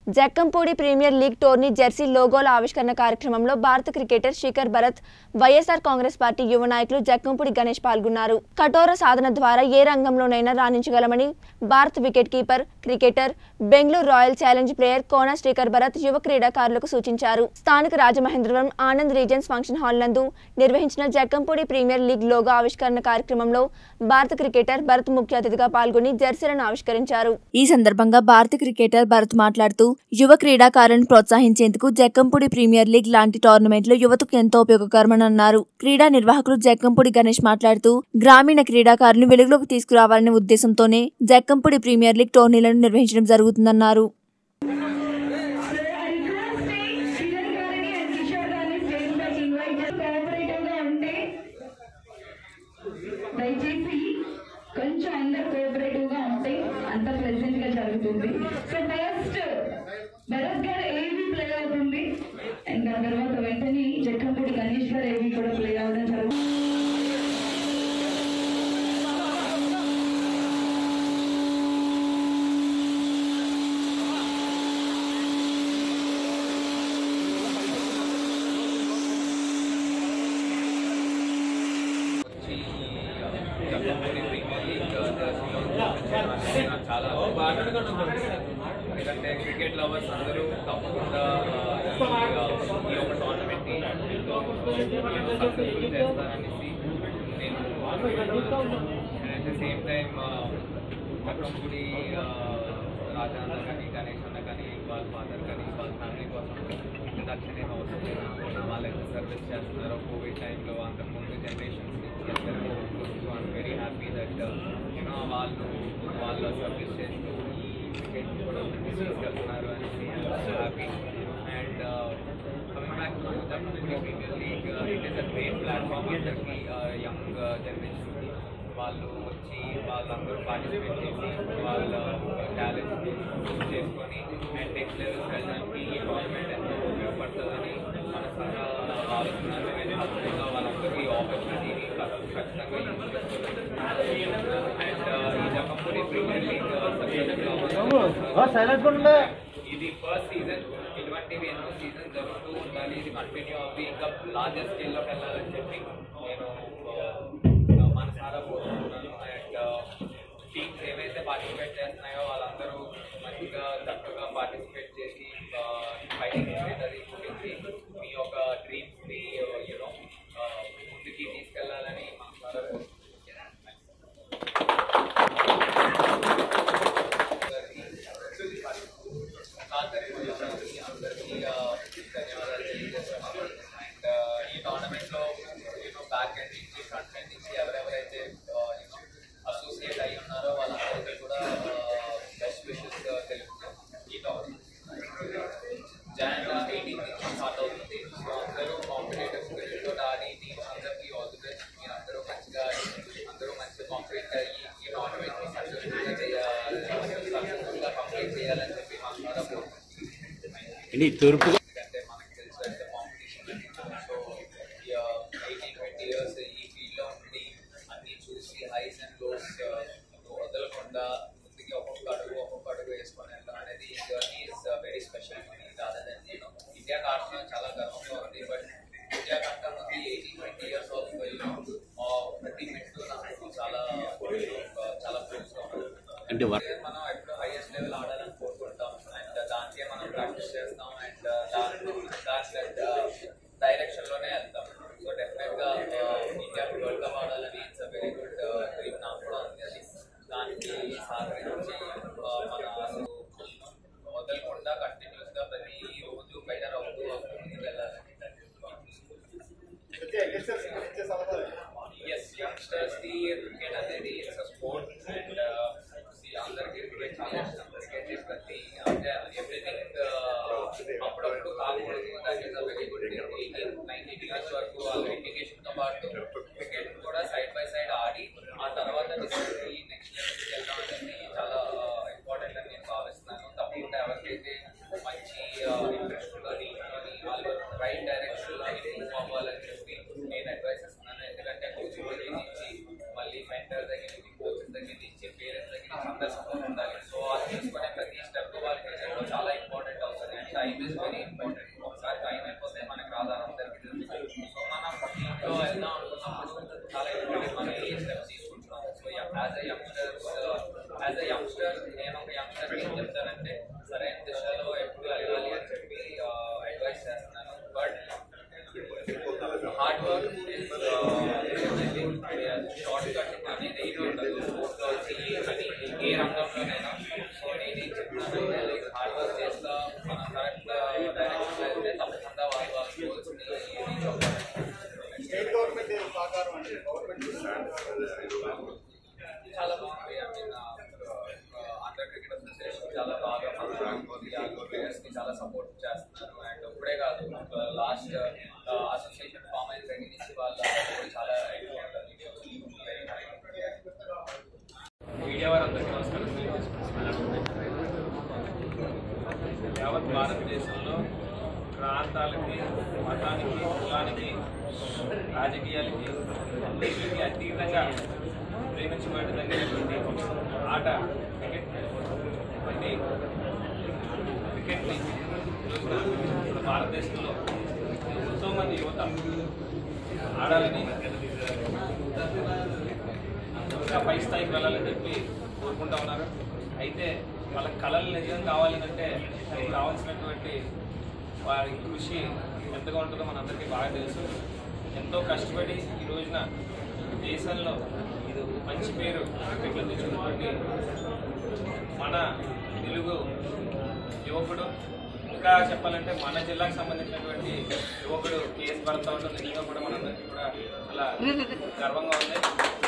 Jakkampudi premier league tourney jersey లోగోల ఆవిష్కరణ కార్యక్రమంలో భారత క్రికెటర్ శిఖర్ భరత్ వైఎస్ఆర్ కాంగ్రెస్ పార్టీ యువ నాయకులు జక్కంపూడి గణేష్ పాల్గొన్నారు కఠోర సాధన ద్వారా ఏ రంగంలోనైనా రాణించగలమని భారత wicket keeper cricketer Bengaluru royal challenge player Kona Srikar Bharat యువ క్రీడాకారులకు సూచించారు స్థానిక Rajamahendravaram Anand regency function hall నందు నిర్వహించిన జక్కంపూడి ప్రీమియర్ లీగ్ లోగో ఆవిష్కరణ కార్యక్రమంలో భారత క్రికెటర్ భరత్ ముఖ్య అతిథిగా పాల్గొని జెర్సీలను ఆవిష్కరించారు ఈ సందర్భంగా భారత క్రికెటర్ భరత్ మాట్లాడుతూ యువ క్రీడాకారులను ప్రోత్సహించేందుకు జక్కంపూడి ప్రీమియర్ లీగ్ లాంటి టోర్నమెంట్లు యువతకు ఎంతో ఉపయోగకరమని అన్నారు క్రీడా నిర్వాహకులు జక్కంపూడి గణేష్ మాట్లాడుతూ గ్రామీణ క్రీడాకారులను వెలుగులోకి తీసుకురావాలనే ఉద్దేశంతోనే జక్కంపూడి ప్రీమియర్ లీగ్ టోర్నీలను నిర్వహించడం జరుగుతుందన్నారు కిరణ్ గారిని అండ్ కిషోర్ గారిని స్టేజ్ పైకి ఇన్వైట్ చేసి కోఆపరేటివ్ గా ఉంటే దయచేసి కొంచెం అందరు కోఆపరేటివ్ గా ఉంటే అంత ప్రెసెంట్ గా జరుగుతుంది సో ఫస్ట్ భరత్ గారు ఏవి ప్లే అవుతుంది అండ్ ఆ తర్వాత వెంటనే జక్కంపూడి గణేష్ గారు ఏవి కూడా ప్లే అవడం జరుగుతుంది వచ్చి జగన్మోహన్ ప్రీమియర్ లీగ్ జర్సీలో చూపించడం నాకు చాలా ఎందుకంటే క్రికెట్ లవర్స్ అందరూ తప్పకుండా ఆ, ఈ ఈ ఒక టోర్నమెంట్ ని సక్సెస్ఫుల్ చేస్తారనేసి నేను at the same time Pattampudi Raja అన్న కానీ గణేష్ అన్న కానీ వాళ్ళ ఫాదర్ కానీ వాళ్ళ ఫ్యామిలీ కోసం ఇంట్రడక్షన్ ఏం అవసరం లేదు వాళ్ళు ఎంత సర్వీస్ చేస్తున్నారో కోవిడ్ టైంలో అంతకుముందు జనరేషన్స్ అందరూ I'm very happy that you know వాళ్ళు వాళ్ళ సర్వీస్ చేస్తూ ఈ క్రికెట్ కూడా తీసుకెళ్తున్నారు అనేసి happy and coming back to Jammudi premier league it is a great platform అందరికి యంగ్ జనరేషన్కి వాళ్ళు వచ్చి వాళ్ళందరూ పార్టిసిపేట్ చేసి వాళ్ళ టాలెంట్ చేసుకొని అండ్ నెక్స్ట్ లెవెల్కి వెళ్ళడానికి ఈ గవర్నమెంట్ ఎంతో ఉపయోగపడుతుందని మనసారా ఆలోచనలు తప్పకుండా వాళ్ళందరూ ఈ ఆపర్చునిటీని ఖచ్చితంగా యూజ్ చేసుకోవాలి అండ్ ఈ జమ్మూడి ప్రీమియర్ లీగ్ సక్సెస్ఫుల్ ఇది ఫస్ట్ సీజన్ ఇటువంటివి ఎన్నో సీజన్ జరుగుతూ ఉండాలి ఇది కంటిన్యూ అవ్వి ఇంకా లార్జెస్ట్ స్కేల్లోకి వెళ్ళాలని చెప్పి నేను ఆ, మనసారా కోరుకుంటున్నాను అండ్ టీమ్స్ ఏవైతే పార్టిసిపేట్ చేస్తున్నాయో వాళ్ళందరూ మంచిగా చక్కగా పార్టిసిపేట్ చేసి ఫైటింగ్ అది చూపించి మీ యొక్క డ్రీమ్స్ని యూనో ముందుకి తీసుకెళ్ళాలని మనసారా కోరుకుంటున్నాను అందరికీ అందరికీ ధన్యవాదాలు తెలియజేస్తున్నాను అండ్ ఈ టోర్నమెంట్లో యూనో బ్యాక్ ఎండ్ నుంచి ఫ్రంట్ ఎండ్ నుంచి ఎవరెవరైతే యూనో అసోసియేట్ అయి ఉన్నారో వాళ్ళందరికీ కూడా బెస్ట్ విషెస్ తెలుపుతూ ఈ టోర్నమెంట్ జాన్ ఎయిటీన్ నుంచి స్టార్ట్ అవుతుంది సో అందరూ కాంపిటేటివ్ స్పిరిట్ తోటి ఆడి టీమ్స్ అందరికీ ఆల్ ది బెస్ట్ మీరు అందరూ మంచిగా ఆడి అందరూ మంచిగా కాంపిటేట్ అయ్యి ఈ టోర్నమెంట్ని సక్సెస్ఫుల్గా చేయాలి సక్సెస్ఫుల్గా కంప్లీట్ చేయాలని చెప్పి మా ద్వారా కోరుకుంటున్నాను ఏంటి తూర్పు ఎందుకంటే మనకి తెలిసినట్టే competition so eighteen twenty years ఈ ఫీల్డ్లో ఉండి అన్నీ చూసి హైస్ అండ్ లోస్ వదలకుండా ముందుకి ఒక్కొక్క అడుగు ఒక్కొక్క అడుగు వేసుకొని వెళ్ళడం అనేది journey is very special rather then నేను ఇండియా ఆడడం చాలా గర్వంగా ఉంది బట్ ఇండియా కంటే ముందు ఎయిటీన్ ట్వంటీ ఇయర్స్ ఆఫ్ ప్రతి మెట్టు నాకు చాలా uh, చాలా ఫ్రెండ్స్గా ఉంది అంటే వర్- మనం ఎప్పుడు హైయెస్ట్ లెవెల్ ఆడాలని కోరుకుంటాం అండ్ దానికే మనం ప్రాక్టీస్ చేస్తాం అండ్ దాని దాని డైరెక్షన్ లోనే వెళ్తాం సో డెఫినెట్ గా ఇండియాకి వరల్డ్ కప్ ఆడాలని it's a very good dream నాకు కూడా ఉంది అది దానికి సహకరించి uh, మన వదలకుండా కంటిన్యూస్ గా ప్రతి రోజు బెటర్ అవుతూ ముందుకు వెళ్ళాలని ఎస్ యంగ్స్టర్స్ కి క్రికెట్ అనేది ఇట్స్ స్పోర్ట్ అండ్ అందరికీ క్రికెట్ చాలా ఇష్టం క్రికెట్ ఇస్ ప్రతి అంటే ఎవ్రీథింగ్ అప్పుడప్పుడు కాకూడదు that is a very good eighteen nineteen years వరకు వాళ్ళ ఎడ్యుకేషన్ తో పాటు క్రికెట్ కూడా సైడ్ బై సైడ్ ఆడి ఆ తర్వాత డిస్కవరీ నెక్స్ట్ లెవెల్కి వెళ్ళడం అనేది చాలా ఇంపార్టెంట్ అని నేను భావిస్తున్నాను తప్పకుండా ఎవరికైతే మంచి ఇంట్రెస్ట్ కానీ వాళ్ళు రైట్ డైరెక్షన్ లో మూవ్ అవ్వాలని చెప్పి నేను అడ్వైస్ ఇస్తున్నాను ఎందుకంటే కోచింగ్ దగ్గర నుంచి మళ్ళీ మెంటర్ దగ్గర నుంచి కోచెస్ దగ్గర నుంచి పేరెంట్స్ దగ్గర నుంచి అందరి సపోర్ట్ ఉండాలి సో అది తీసుకునే ప్రతి స్టెప్ వాళ్ళకి చాలా important time is very important ఒకసారి టైం అయిపోతే మనకి రాదా అందరికీ తెలుసు సో మనం దీంట్లో వెళ్దాం అనుకున్నప్పుడు చాలా ఇంపార్టెంట్ మనం ఏ స్టెప్స్ తీసుకుంటున్నాం so as a youngsters as a youngster నేను ఒక యంగ్స్టర్ ఏం చెప్తానంటే సరైన దిశలో ఎప్పుడు వెళ్ళాలి అని చెప్పి అడ్వైస్ చేస్తున్నాను but hard work is shortcut అనేది ఏమి ఉండదు స్పోర్ట్స్లో వచ్చి అని ఏ రంగంలోనైనా సో నేను ఏం చెప్తున్నానంటే లైక్ హార్డ్ వర్క్ చేస్తా మన కరెక్ట్ డైరెక్షన్లో వెళ్తే తప్పకుండా వాళ్ళ వాళ్ళ గోల్స్ని రీచ్ అవుతారు స్టేట్ గవర్నమెంట్ ఏం సహకారం అంటే గవర్నమెంట్ చాలా బాగుంది I mean Andhra cricket association చాలా బాగా మన ప్లేయర్స్ కి చాలా సపోర్ట్ చేస్తున్నారు అండ్ ఇప్పుడే కాదు లాస్ట్ అసోసియేషన్ ఫామ్ అయిన దగ్గర నుంచి వాళ్ళ support చాలా ఎక్కువ ఉంటుంది మీడియా వారందరికీ నమస్కారం తెలియజేసుకుంటున్నాను యావత్ భారతదేశంలో ప్రాంతాలకి మతానికి కులానికి రాజకీయాలకి వీటికి అతీతంగా ప్రేమించబడినటువంటి ఆట క్రికెట్ వంటి క్రికెట్ని ఈరోజున మన భారతదేశంలో ఎంతో మంది యువత ఆడాలని ఇంకా పై స్థాయికి వెళ్ళాలని చెప్పి కోరుకుంటా ఉన్నారు అయితే వాళ్ళ కళలు నిజం కావాలంటే దానికి కావాల్సినటువంటి వారి కృషి ఎంతగా ఉంటుందో మనందరికీ బాగా తెలుసు ఎంతో కష్టపడి ఈ రోజున దేశంలో ఇది మంచి పేరు క్రికెట్లో తెచ్చుకున్నటువంటి మన తెలుగు యువకుడు ఇంకా చెప్పాలంటే మన జిల్లాకు సంబంధించినటువంటి యువకుడు కేఎస్ భరత్ అవడం నిజంగా కూడా మనందరికీ కూడా చాలా గర్వంగా ఉంది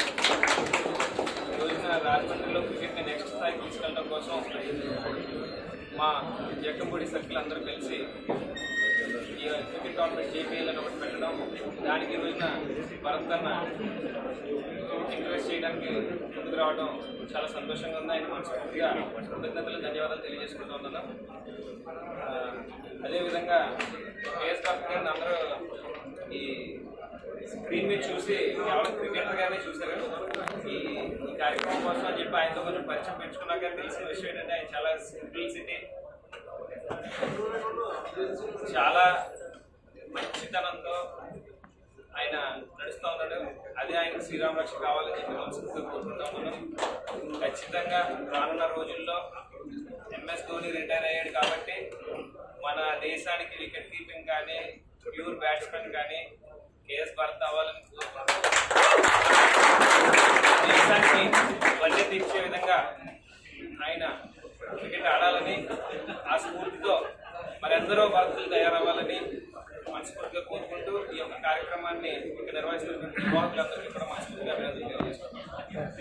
ఈ రోజున రాజమండ్రిలో క్రికెట్ని నెక్స్ట్ స్థాయికి తీసుకెళ్ళడం కోసం మా జక్కంపూడి సర్కిల్ అందరూ కలిసి ఈ క్రికెట్ టోర్నమెంట్ జేపీఎల్ అని ఒకటి పెట్టడం దానికి ఈ రోజున భరత్ అన్న ఎంకరేజ్ చేయడానికి ముందుకు రావడం చాలా సంతోషంగా ఉంది ఆయన మనస్ఫూర్తిగా కృతజ్ఞతలు ధన్యవాదాలు తెలియజేసుకుంటూ ఉన్నాను ఆ, అదేవిధంగా కేఎస్ భరత్ గారిని అందరూ ఈ స్క్రీన్ మీద చూసి కేవలం క్రికెటర్ గానే చూశారు ఈ ఈ కార్యక్రమం కోసం అని చెప్పి ఆయనతో కొంచెం పరిచయం పెంచుకున్నాక తెలిసిన విషయం ఏంటంటే ఆయన చాలా సింప్లిసిటీ చాలా మంచితనంతో ఆయన నడుస్తూ ఉన్నాడు అదే ఆయన శ్రీరామ రక్ష కావాలని చెప్పి మనస్ఫూర్తిగా కోరుకుంటా ఉన్నాను ఖచ్చితంగా రానున్న రోజుల్లో ఎంఎస్ ధోని రిటైర్ అయ్యాడు కాబట్టి మన దేశానికి వికెట్ కీపింగ్ కానీ ప్యూర్ బ్యాట్స్మెన్ కానీ కేఎస్ భరత్ అవ్వాలని కోరుకుంటున్నాను దేశానికి బడ్జెట్ ఇచ్చే విధంగా ఆయన క్రికెట్ ఆడాలని ఆ స్ఫూర్తితో మరెందరో భక్తులు తయారవ్వాలని మనస్ఫూర్తిగా కోరుకుంటూ ఈ యొక్క కార్యక్రమాన్ని ఇక్కడ నిర్వహించినటువంటి నిర్వాహకులందరికీ కూడా మనస్ఫూర్తిగా అభినందనలు తెలియజేస్తున్నాను